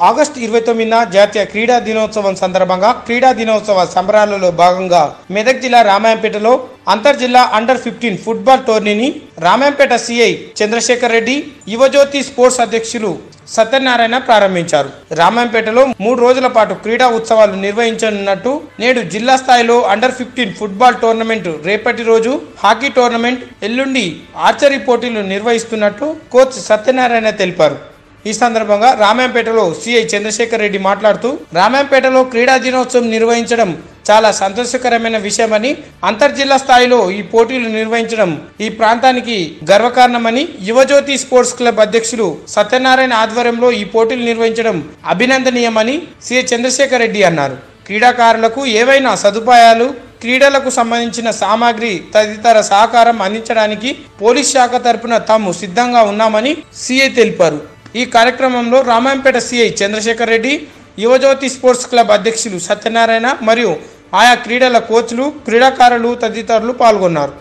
August ఇరవై తొమ్మిదిన జాతీయ క్రీడా దినోత్సవం సందర్భంగా క్రీడా దినోత్సవ సంబరాలలో భాగంగా మెదక్ జిల్లా రామాయంపేటలో అంతర్ జిల్లా అండర్ ఫిఫ్టీన్ ఫుట్బాల్ టోర్నీని రామాయంపేట సిఐ చంద్రశేఖర్ రెడ్డి యువజ్యోతి స్పోర్ట్స్ అధ్యక్షులు సత్యనారాయణ ప్రారంభించారు రామాయంపేటలో మూడు రోజుల పాటు క్రీడా ఉత్సవాలు నిర్వహించనున్నట్టు నేడు జిల్లా స్థాయిలో అండర్ ఫిఫ్టీన్ ఫుట్బాల్ టోర్నమెంట్ రేపటి రోజు హాకీ టోర్నమెంట్ ఎల్లుండి ఆర్చరీ పోటీలు నిర్వహిస్తున్నట్టు కోచ్ సత్యనారాయణ తెలిపారు ఈ సందర్భంగా రామాయంపేటలో సిఐ చంద్రశేఖర్ రెడ్డి మాట్లాడుతూ రామాయంపేటలో క్రీడా దినోత్సవం నిర్వహించడం చాలా సంతోషకరమైన విషయమని అంతర్జిల్లా స్థాయిలో ఈ పోటీలు నిర్వహించడం ఈ ప్రాంతానికి గర్వకారణమని యువజ్యోతి స్పోర్ట్స్ క్లబ్ అధ్యక్షులు సత్యనారాయణ ఆధ్వర్యంలో ఈ పోటీలు నిర్వహించడం అభినందనీయమని సిఐ చంద్రశేఖర్ రెడ్డి అన్నారు క్రీడాకారులకు ఏవైనా సదుపాయాలు క్రీడలకు సంబంధించిన సామాగ్రి తదితర సహకారం అందించడానికి పోలీస్ శాఖ తరపున తాము సిద్ధంగా ఉన్నామని సిఐ తెలిపారు ఈ కార్యక్రమంలో Ramayampet CI Chandrasekhar Reddy Yuvajyothi sports club అధ్యక్షులు సత్యనారాయణ మరియు ఆయా క్రీడల కోచ్లు క్రీడాకారులు తదితరులు పాల్గొన్నారు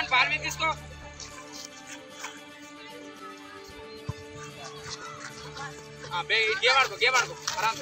గేమ్ ఆడుకో గేమ్ ఆడుకో ఆరామ్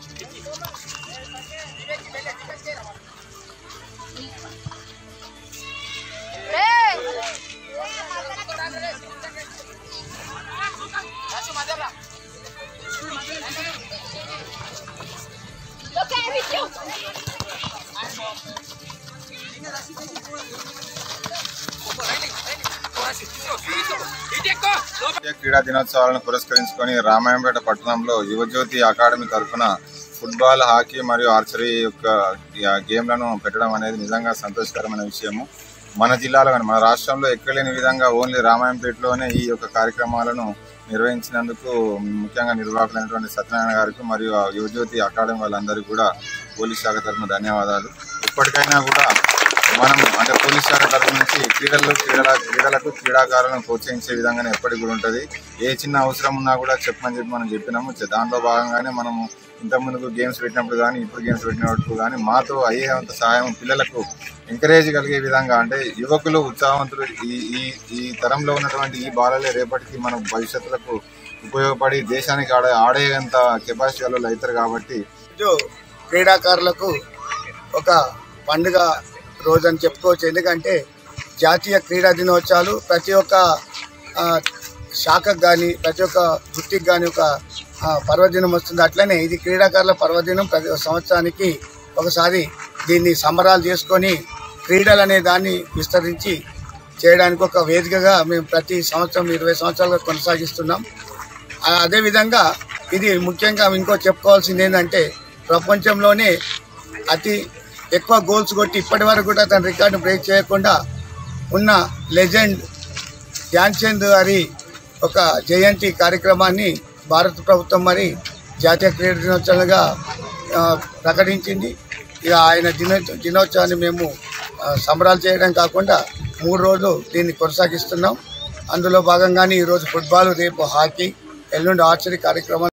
జాతీయ క్రీడా దినోత్సవాలను పురస్కరించుకొని రామాయంపేట పట్టణంలో యువజ్యోతి అకాడమీ తరఫున ఫుట్బాల్ హాకీ మరియు ఆర్చరీ యొక్క గేమ్లను పెట్టడం అనేది నిజంగా సంతోషకరమైన విషయము మన జిల్లాలో కానీ మన రాష్ట్రంలో ఎక్కడ లేని విధంగా ఓన్లీ రామాయంపేటలోనే ఈ యొక్క కార్యక్రమాలను నిర్వహించినందుకు ముఖ్యంగా నిర్వాహకులైనటువంటి సత్యనారాయణ గారికి మరియు ఆ యువజ్యోతి అకాడమీ వాళ్ళందరికీ కూడా పోలీస్ శాఖ తరఫున ధన్యవాదాలు ఇప్పటికైనా కూడా మనం అంటే పోలీస్ శాఖ తరఫు నుంచి క్రీడలు క్రీడల క్రీడలకు క్రీడాకారులను ప్రోత్సహించే విధంగానే ఎప్పటికి కూడా ఉంటుంది ఏ చిన్న అవసరం ఉన్నా కూడా చెప్పమని చెప్పి మనం చెప్పినాము చె- దాంట్లో భాగంగానే మనము ఇంతకుముందుకు గేమ్స్ పెట్టినప్పుడు కానీ ఇప్పుడు గేమ్స్ పెట్టినప్పుడు కానీ మాతో అయ్యేంత సహాయం పిల్లలకు ఎంకరేజ్ కలిగే విధంగా అంటే యువకులు ఉత్సాహవంతులు ఈ ఈ ఈ తరంలో ఉన్నటువంటి ఈ బాలలే రేపటికి మన భవిష్యత్తులకు ఉపయోగపడి దేశానికి ఆడే ఆడేంత కెపాసిటీ వాళ్ళు అవుతారు కాబట్టి రోజు క్రీడాకారులకు ఒక పండుగ రోజు అని చెప్పుకోవచ్చు ఎందుకంటే జాతీయ క్రీడా దినోత్సవాలు ప్రతి ఒక్క ఆ, శాఖకు కానీ ప్రతి ఒక్క వృత్తికి కానీ ఒక ఆ, పర్వదినం వస్తుంది అట్లనే ఇది క్రీడాకారుల పర్వదినం ప్రతి సంవత్సరానికి ఒకసారి దీన్ని సంబరాలు చేసుకొని క్రీడలు అనే దాన్ని విస్తరించి చేయడానికి ఒక వేదికగా మేము ప్రతి సంవత్సరం ఇరవై సంవత్సరాలుగా కొనసాగిస్తున్నాం ఆ, అదేవిధంగా ఇది ముఖ్యంగా ఇంకో చెప్పుకోవాల్సింది ఏంటంటే ప్రపంచంలోనే అతి ఎక్కువ గోల్స్ కొట్టి ఇప్పటి వరకు కూడా తన రికార్డు బ్రేక్ చేయకుండా ఉన్న లెజెండ్ ధ్యాన్ చంద్ గారి ఒక జయంతి కార్యక్రమాన్ని భారత ప్రభుత్వం మరి జాతీయ క్రీడా దినోత్సవంగా ఆ, ప్రకటించింది ఇక ఆయన దినో దినోత్సవాన్ని మేము ఆ, సంబరాలు చేయడం కాకుండా మూడు రోజులు దీన్ని కొనసాగిస్తున్నాం అందులో భాగంగానే ఈరోజు ఫుట్బాల్ రేపు హాకీ ఎల్లుండి ఆర్చరీ కార్యక్రమాలు